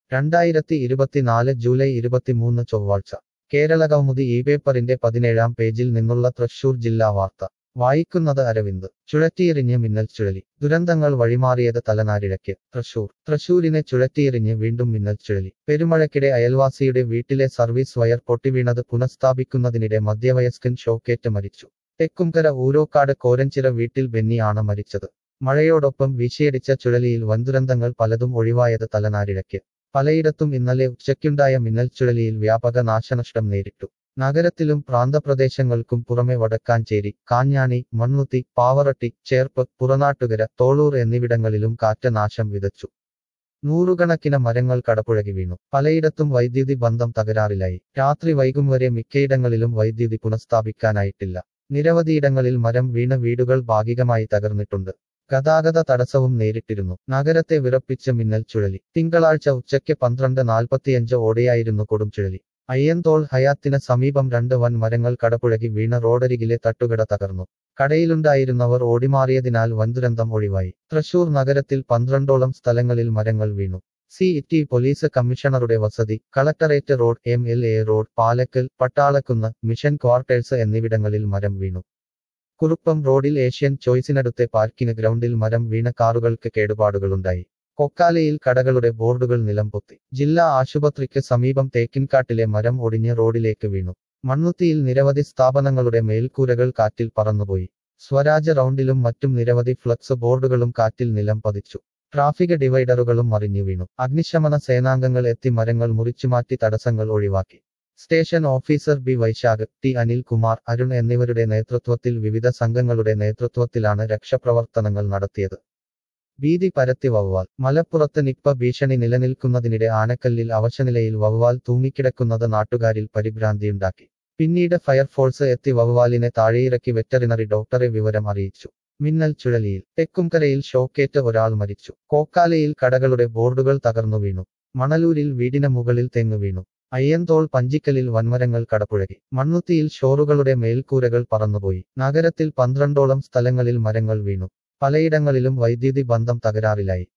രണ്ടായിരത്തി ഇരുപത്തിനാല് ജൂലൈ ഇരുപത്തിമൂന്ന് ചൊവ്വാഴ്ച കേരള കൗമുദി ഈ പേപ്പറിന്റെ പതിനേഴാം പേജിൽ നിന്നുള്ള തൃശൂർ ജില്ലാ വാർത്ത വായിക്കുന്നത് അരവിന്ദ് ചുഴറ്റിയെറിഞ്ഞ് മിന്നൽ ചുഴലി ദുരന്തങ്ങൾ വഴിമാറിയത് തലനാരിഴയ്ക്ക് തൃശൂർ തൃശൂരിനെ ചുഴറ്റിയെറിഞ്ഞ് വീണ്ടും മിന്നൽ ചുഴലി പെരുമഴയ്ക്കിടെ അയൽവാസിയുടെ വീട്ടിലെ സർവീസ് വയർ പൊട്ടിവീണത് പുനഃസ്ഥാപിക്കുന്നതിനിടെ മധ്യവയസ്കൻ ഷോക്കേറ്റ് മരിച്ചു തെക്കുംകര ഊരോക്കാട് കോരഞ്ചിറ വീട്ടിൽ ബെന്നി ആണ് മരിച്ചത് മഴയോടൊപ്പം വീശിയടിച്ച ചുഴലിയിൽ വൻദുരന്തങ്ങൾ പലതും ഒഴിവായത് തലനാരിഴയ്ക്ക് പലയിടത്തും ഇന്നലെ ഉച്ചയ്ക്കുണ്ടായ മിന്നൽ ചുഴലിയിൽ വ്യാപക നാശനഷ്ടം നേരിട്ടു നഗരത്തിലും പ്രാന്തപ്രദേശങ്ങൾക്കും പുറമെ വടക്കാഞ്ചേരി കാഞ്ഞാണി മണ്ണുത്തി പാവറട്ടി ചേർപ്പ് പുറനാട്ടുകര തോളൂർ എന്നിവിടങ്ങളിലും കാറ്റ് നാശം വിതച്ചു നൂറുകണക്കിന് മരങ്ങൾ കടപുഴകി വീണു പലയിടത്തും വൈദ്യുതി ബന്ധം തകരാറിലായി രാത്രി വൈകും വരെ മിക്കയിടങ്ങളിലും വൈദ്യുതി പുനഃസ്ഥാപിക്കാനായിട്ടില്ല നിരവധിയിടങ്ങളിൽ മരം വീണ വീടുകൾ ഭാഗികമായി തകർന്നിട്ടുണ്ട് ഗതാഗത തടസ്സവും നേരിട്ടിരുന്നു നഗരത്തെ വിറപ്പിച്ച മിന്നൽ ചുഴലി തിങ്കളാഴ്ച ഉച്ചയ്ക്ക് പന്ത്രണ്ട് നാൽപ്പത്തിയഞ്ച് ഓടെയായിരുന്നു കൊടുംചുഴലി അയ്യന്തോൾ ഹയാത്തിന് സമീപം രണ്ട് വൻ മരങ്ങൾ കടപുഴകി വീണ റോഡരികിലെ തട്ടുകട തകർന്നു കടയിലുണ്ടായിരുന്നവർ ഓടിമാറിയതിനാൽ വൻദുരന്തം ഒഴിവായി തൃശൂർ നഗരത്തിൽ പന്ത്രണ്ടോളം സ്ഥലങ്ങളിൽ മരങ്ങൾ വീണു സി ടി പോലീസ് കമ്മീഷണറുടെ വസതി collectorate road M L A road Palakkal Pattalakkunnu mission quarters എന്നിവിടങ്ങളിൽ മരം വീണു കുറുപ്പം റോഡിൽ ഏഷ്യൻ ചോയ്സിനടുത്തെ പാർക്കിംഗ് ഗ്രൗണ്ടിൽ മരം വീണ കാറുകൾക്ക് കേടുപാടുകളുണ്ടായി കൊക്കാലയിൽ കടകളുടെ ബോർഡുകൾ നിലംപൊത്തി ജില്ലാ ആശുപത്രിക്ക് സമീപം തേക്കിൻകാട്ടിലെ മരം ഒടിഞ്ഞ് റോഡിലേക്ക് വീണു മണ്ണുത്തിയിൽ നിരവധി സ്ഥാപനങ്ങളുടെ മേൽക്കൂരകൾ കാറ്റിൽ പറന്നുപോയി സ്വരാജ് റൗണ്ടിലും മറ്റും നിരവധി ഫ്ലക്സ് ബോർഡുകളും കാറ്റിൽ നിലം പതിച്ചു ട്രാഫിക് ഡിവൈഡറുകളും മറിഞ്ഞു വീണു അഗ്നിശമന സേനാംഗങ്ങൾ എത്തി മരങ്ങൾ മുറിച്ചുമാറ്റി തടസ്സങ്ങൾ ഒഴിവാക്കി station officer B Vaisakh T Anilkumar Arun എന്നിവരുടെ നേതൃത്വത്തിൽ വിവിധ സംഘങ്ങളുടെ നേതൃത്വത്തിലാണ് രക്ഷാപ്രവർത്തനങ്ങൾ നടത്തിയത് ഭീതി പരത്തി വവ്വാൽ മലപ്പുറത്ത് നിപ്പ ഭീഷണി നിലനിൽക്കുന്നതിനിടെ ആനക്കല്ലിൽ അവശനിലയിൽ വവ്വാൽ തൂങ്ങിക്കിടക്കുന്നത് നാട്ടുകാരിൽ പരിഭ്രാന്തിയുണ്ടാക്കി പിന്നീട് ഫയർഫോഴ്സ് എത്തി വവ്വാലിനെ താഴെയിറക്കി വെറ്ററിനറി ഡോക്ടറെ വിവരം അറിയിച്ചു മിന്നൽ ചുഴലിയിൽ തെക്കുംകരയിൽ ഷോക്കേറ്റ് ഒരാൾ മരിച്ചു കോക്കാലയിൽ കടകളുടെ ബോർഡുകൾ തകർന്നു വീണു മണലൂരിൽ വീടിന് മുകളിൽ തെങ്ങ് വീണു അയ്യന്തോൾ പഞ്ചിക്കലിൽ വൻമരങ്ങൾ കടപുഴകി മണ്ണുത്തിയിൽ ഷോറുകളുടെ മേൽക്കൂരകൾ പറന്നുപോയി നഗരത്തിൽ പന്ത്രണ്ടോളം സ്ഥലങ്ങളിൽ മരങ്ങൾ വീണു പലയിടങ്ങളിലും വൈദ്യുതി ബന്ധം തകരാറിലായി